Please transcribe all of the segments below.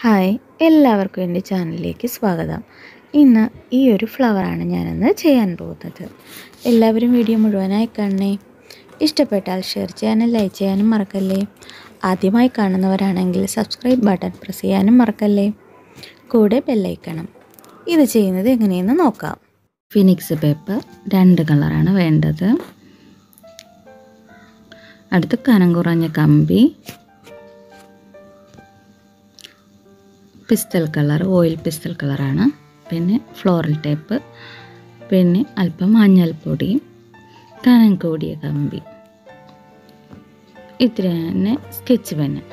hi എല്ലാവർക്കും എൻ്റെ ചാനലിലേക്ക് സ്വാഗതം ഇന്ന് ഈ ഒരു ഫ്ലവറാണ് ഞാനിന്ന് ചെയ്യാൻ പോകുന്നത് എല്ലാവരും വീഡിയോ മുഴുവനായി കാണണേ ഇഷ്ടപ്പെട്ടാൽ ഷെയർ ചെയ്യാനും ലൈക്ക് ചെയ്യാനും മറക്കല്ലേ ആദ്യമായി കാണുന്നവരാണെങ്കിൽ സബ്സ്ക്രൈബ് ബട്ടൺ പ്രസ് ചെയ്യാനും മറക്കല്ലേ കൂടെ ബെല്ലൈക്കണം ഇത് ചെയ്യുന്നത് എങ്ങനെയെന്ന് നോക്കാം ഫിനിക്സ് പേപ്പർ രണ്ട് കളറാണ് വേണ്ടത് അടുത്ത് കനം കുറഞ്ഞ കമ്പി പിസ്റ്റൽ കളർ ഓയിൽ പിസ്റ്റൽ കളറാണ് പിന്നെ ഫ്ലോറൽ ടേപ്പ് പിന്നെ അല്പം മഞ്ഞൾപ്പൊടി കനം കൂടിയ കമ്പി ഇത്ര തന്നെ സ്കെച്ച് പെന്ന്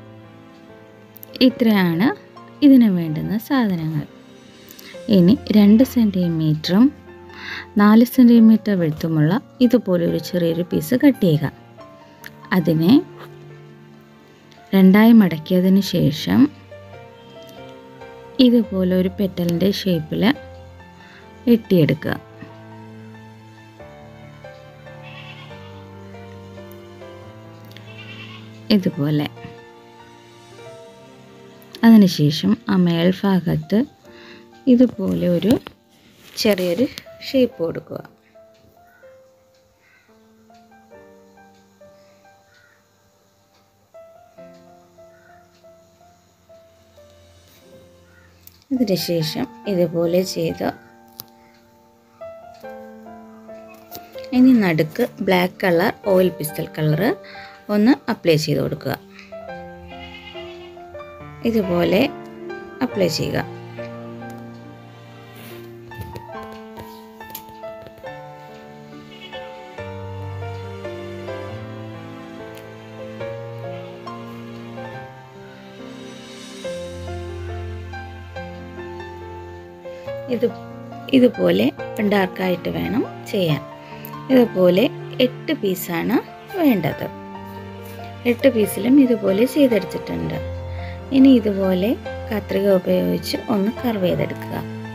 ഇത്രയാണ് ഇതിന് വേണ്ടുന്ന സാധനങ്ങൾ ഇനി രണ്ട് സെൻറ്റിമീറ്ററും നാല് സെൻറ്റിമീറ്റർ വെഴുത്തുമുള്ള ഇതുപോലൊരു ചെറിയൊരു പീസ് കട്ട് ചെയ്യുക അതിനെ രണ്ടായി മടക്കിയതിന് ശേഷം ഇതുപോലെ ഒരു പെറ്റലിൻ്റെ ഷേപ്പിൽ വെട്ടിയെടുക്കുക ഇതുപോലെ അതിനുശേഷം ആ മേൽഭാഗത്ത് ഇതുപോലെ ഒരു ചെറിയൊരു ഷേപ്പ് കൊടുക്കുക അതിനുശേഷം ഇതുപോലെ ചെയ്ത് ഇനി നടുക്ക് black colour oil pastel colour ഒന്ന് അപ്ലൈ ചെയ്ത് കൊടുക്കുക ഇതുപോലെ അപ്ലൈ ചെയ്യുക ഇത് ഇതുപോലെ ഡാർക്കായിട്ട് വേണം ചെയ്യാൻ ഇതുപോലെ എട്ട് പീസാണ് വേണ്ടത് എട്ട് പീസിലും ഇതുപോലെ ചെയ്തെടുത്തിട്ടുണ്ട് ഇനി ഇതുപോലെ കത്രിക ഉപയോഗിച്ച് ഒന്ന് കർവ് ചെയ്തെടുക്കുക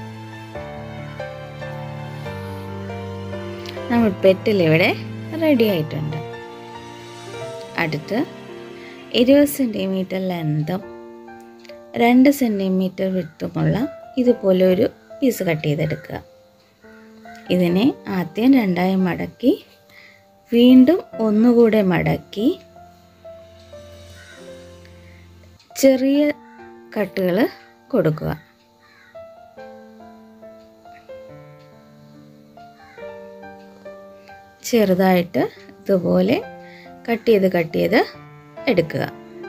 നമ്മൾ പെറ്റിലിവിടെ റെഡി ആയിട്ടുണ്ട് അടുത്ത് ഇരുപത് സെൻറ്റിമീറ്റർ ലെന്തും രണ്ട് സെൻറ്റിമീറ്റർ വിട്ടുമുള്ള ഇതുപോലെ ഒരു പീസ് കട്ട് ചെയ്തെടുക്കുക ഇതിനെ ആദ്യം രണ്ടായി മടക്കി വീണ്ടും ഒന്നുകൂടെ മടക്കി ചെറിയ കട്ടുകൾ കൊടുക്കുക ചെറുതായിട്ട് ഇതുപോലെ കട്ട് ചെയ്ത് കട്ട് ചെയ്ത് എടുക്കുക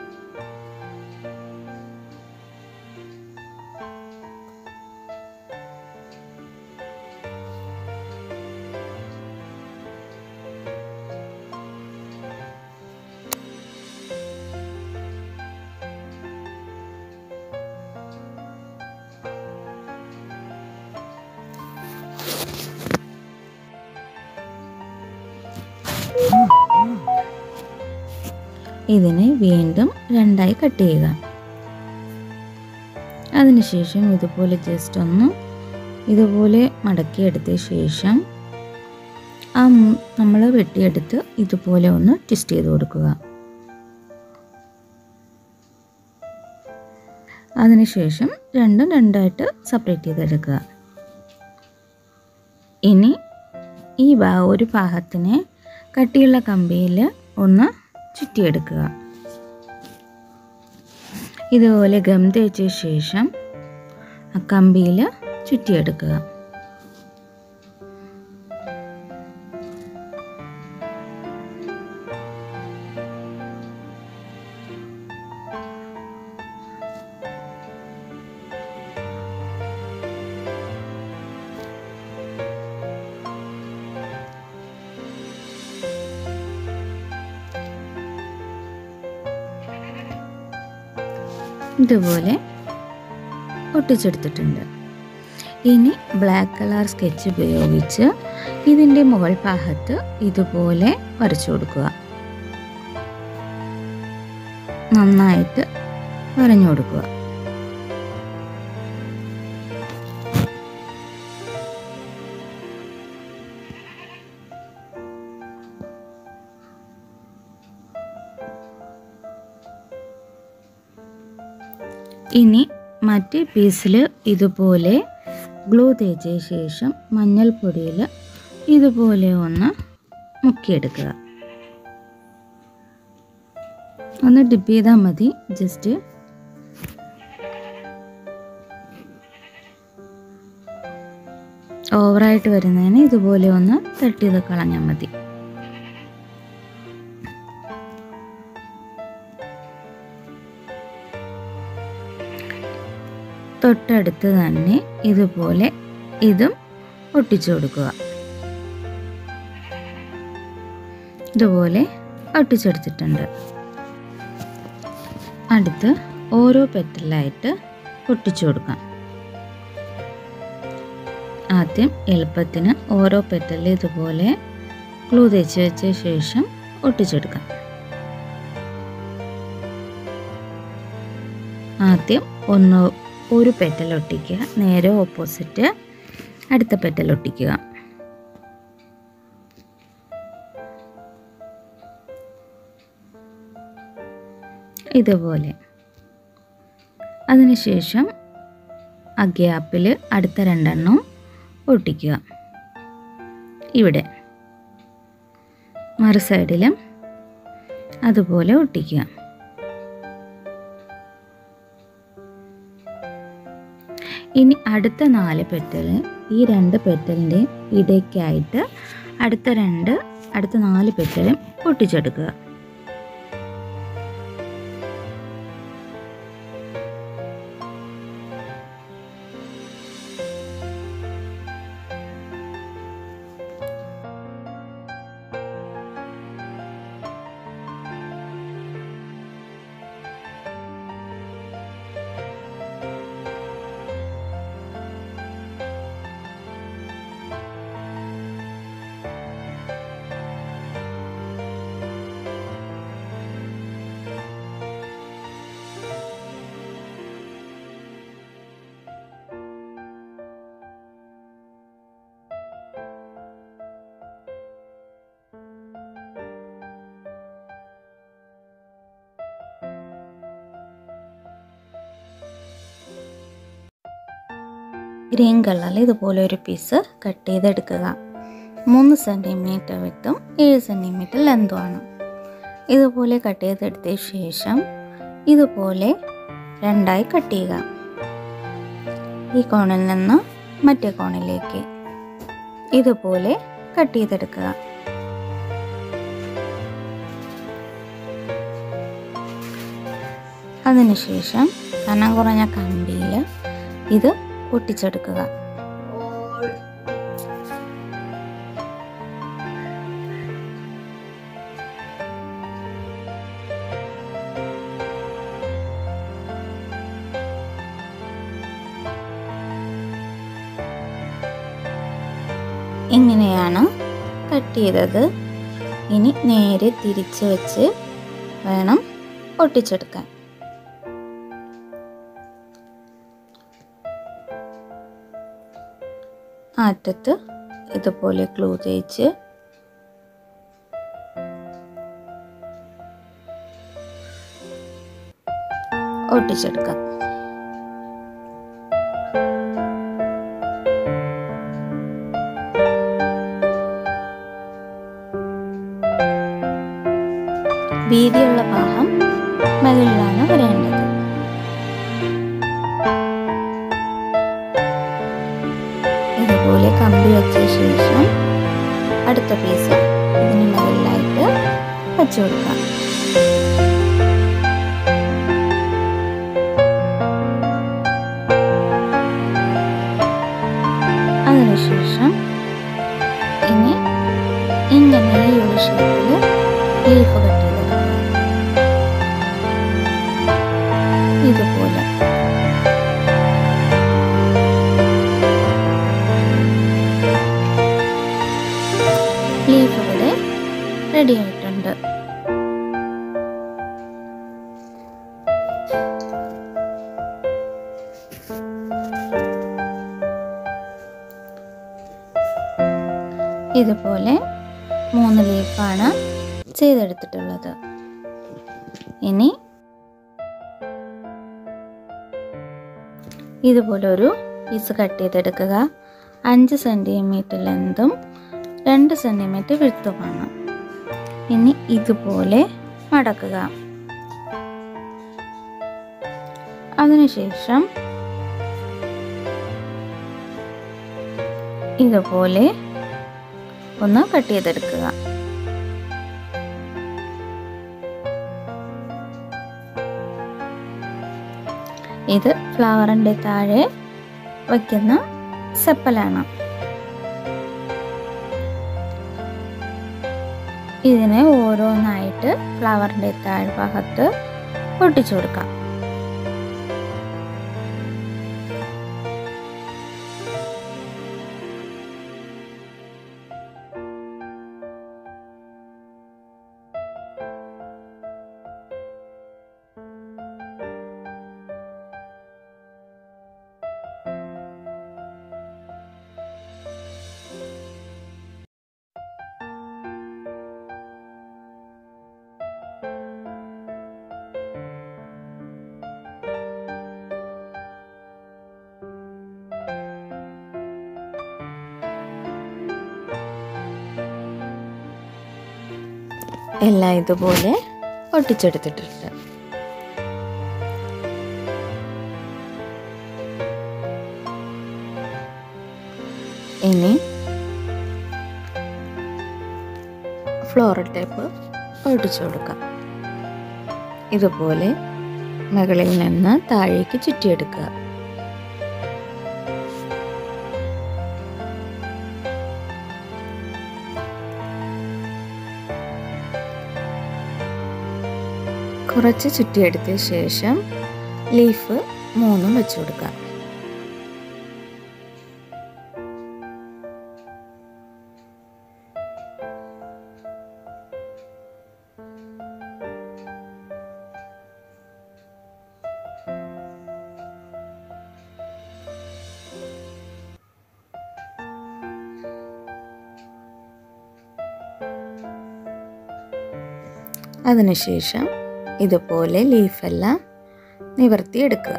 ഇതിനെ വീണ്ടും രണ്ടായി കട്ട് ചെയ്യുക അതിനുശേഷം ഇതുപോലെ ജസ്റ്റ് ഒന്ന് ഇതുപോലെ മടക്കിയെടുത്ത ശേഷം ആ നമ്മൾ വെട്ടിയെടുത്ത് ഇതുപോലെ ഒന്ന് ട്വിസ്റ്റ് ചെയ്ത് കൊടുക്കുക അതിനുശേഷം രണ്ടും രണ്ടായിട്ട് സെപ്പറേറ്റ് ചെയ്തെടുക്കുക ഇനി ഈ ഭാ ഒരു ഭാഗത്തിനെ കട്ടിയുള്ള കമ്പിയിൽ ഒന്ന് ചുറ്റിയെടുക്കുക ഇതുപോലെ ഗം തേച്ച ശേഷം ആ കമ്പിയിൽ ചുറ്റിയെടുക്കുക ഇതുപോലെ ഒട്ടിച്ചെടുത്തിട്ടുണ്ട് ഇനി ബ്ലാക്ക് കളർ സ്കെച്ച് ഉപയോഗിച്ച് ഇതിൻ്റെ മുകൾ ഭാഗത്ത് ഇതുപോലെ വരച്ചു കൊടുക്കുക നന്നായിട്ട് വരഞ്ഞു കൊടുക്കുക ഇനി മറ്റേ പീസിൽ ഇതുപോലെ ഗ്ലൂ തേച്ച ശേഷം മഞ്ഞൾപ്പൊടിയിൽ ഇതുപോലെ ഒന്ന് മുക്കിയെടുക്കുക ഒന്ന് ഡിപ്പ് ചെയ്താൽ മതി ജസ്റ്റ് ഓവറായിട്ട് വരുന്നതിന് ഇതുപോലെ ഒന്ന് തട്ടി ചെയ്ത് കളഞ്ഞാൽ മതി തൊട്ടടുത്ത് തന്നെ ഇതുപോലെ ഇതും ഒട്ടിച്ചു കൊടുക്കുക ഇതുപോലെ ഒട്ടിച്ചെടുത്തിട്ടുണ്ട് അടുത്ത് ഓരോ പെറ്റലായിട്ട് ഒട്ടിച്ചു കൊടുക്കാം ആദ്യം എളുപ്പത്തിന് ഓരോ പെറ്റലിൽ ഇതുപോലെ ഗ്ലൂ തേച്ച് വെച്ച ശേഷം ഒട്ടിച്ചെടുക്കാം ആദ്യം ഒന്ന് ഒരു പെറ്റൽ ഒട്ടിക്കുക നേരെ ഓപ്പോസിറ്റ് അടുത്ത പെറ്റൽ ഒട്ടിക്കുക ഇതുപോലെ അതിനുശേഷം ആ ഗ്യാപ്പിൽ അടുത്ത രണ്ടെണ്ണം ഒട്ടിക്കുക ഇവിടെ മറു സൈഡിലും അതുപോലെ ഒട്ടിക്കുക ഇനി അടുത്ത നാല് പെറ്റൽ ഈ രണ്ട് പെറ്റലിൻ്റെ ഇടയ്ക്കായിട്ട് അടുത്ത രണ്ട് അടുത്ത നാല് പെറ്റലും ഒട്ടിച്ചെടുക്കുക ഗ്രീൻ കളറിൽ ഇതുപോലെ ഒരു പീസ് കട്ട് ചെയ്തെടുക്കുക മൂന്ന് സെൻറ്റിമീറ്റർ വിത്തും ഏഴ് സെൻറ്റിമീറ്റർ ലെന്തുമാണ് ഇതുപോലെ കട്ട് ചെയ്തെടുത്ത ശേഷം ഇതുപോലെ രണ്ടായി കട്ട് ചെയ്യുക ഈ കോണിൽ നിന്ന് മറ്റേ കോണിലേക്ക് ഇതുപോലെ കട്ട് ചെയ്തെടുക്കുക അതിനുശേഷം കനം കുറഞ്ഞ കമ്പിയിൽ ഇത് ഒട്ടിച്ചെടുക്കുക ഇങ്ങനെയാണ് കട്ട് ചെയ്തത് ഇനി നേരെ തിരിച്ച് വെച്ച് വേണം ഒട്ടിച്ചെടുക്കാൻ അറ്റത്ത് ഇതുപോലെ ക്ലൂ തേച്ച് ഒട്ടിച്ചെടുക്കാം വീതിയുള്ള ഭാഗം മുകളിലാണ് വരേണ്ടത് ഇതുപോലെ കമ്പി വെച്ച ശേഷം അടുത്ത പീസ് ഇതിന് മുകളിലായിട്ട് വച്ചു കൊടുക്കാം അതിനുശേഷം ഇനി ഇങ്ങനെ ഈ ഒരു ഷേപ്പിൽ ലീഫ് കട്ട് ചെയ്തെടുക്കുക ഇതുപോലെ ലീഫ് ഇവിടെ റെഡി ആയിട്ടുണ്ട് ഇതുപോലെ മൂന്ന് ലീഫാണ് ചെയ്തെടുത്തിട്ടുള്ളത് ഇനി ഇതുപോലെ ഒരു പീസ് കട്ട് ചെയ്തെടുക്കുക അഞ്ച് സെൻറ്റിമീറ്റർ ലെന്തും രണ്ട് സെൻറ്റിമീറ്റർ വിഴുത്തുമാണ് ഇനി ഇതുപോലെ മടക്കുക അതിനുശേഷം ഇതുപോലെ ഒന്ന് കട്ട് ചെയ്തെടുക്കുക ഇത് ഫ്ലവറിൻ്റെ താഴെ വയ്ക്കുന്ന സെപ്പലാണ് ഇതിനെ ഓരോന്നായിട്ട് ഫ്ലവറിൻ്റെ താഴ്ഭാഗത്ത് ഒട്ടിച്ചു കൊടുക്കാം എല്ലാം ഇതുപോലെ ഒട്ടിച്ചെടുത്തിട്ടുണ്ട് ഇനി ഫ്ലോറൽ ടേപ്പ് ഒട്ടിച്ചു കൊടുക്കാം ഇതുപോലെ മുകളിൽ നിന്ന് താഴേക്ക് ചുറ്റിയെടുക്കുക കുറച്ച് ചുറ്റിയെടുത്ത ശേഷം ലീഫ് മൂന്നും വെച്ചു കൊടുക്കാം അതിനുശേഷം ഇതുപോലെ ലീഫെല്ലാം നിവർത്തിയെടുക്കുക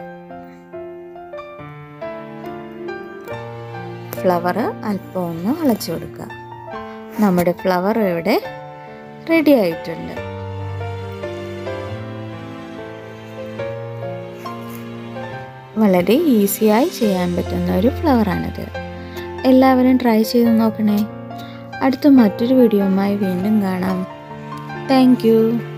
ഫ്ലവർ അല്പം ഒന്ന് വളച്ചു കൊടുക്കുക നമ്മുടെ ഫ്ലവർ ഇവിടെ റെഡി ആയിട്ടുണ്ട് വളരെ ഈസിയായി ചെയ്യാൻ പറ്റുന്ന ഒരു ഫ്ലവറാണിത് എല്ലാവരും ട്രൈ ചെയ്ത് നോക്കണേ അടുത്ത മറ്റൊരു വീഡിയോയുമായി വീണ്ടും കാണാം താങ്ക്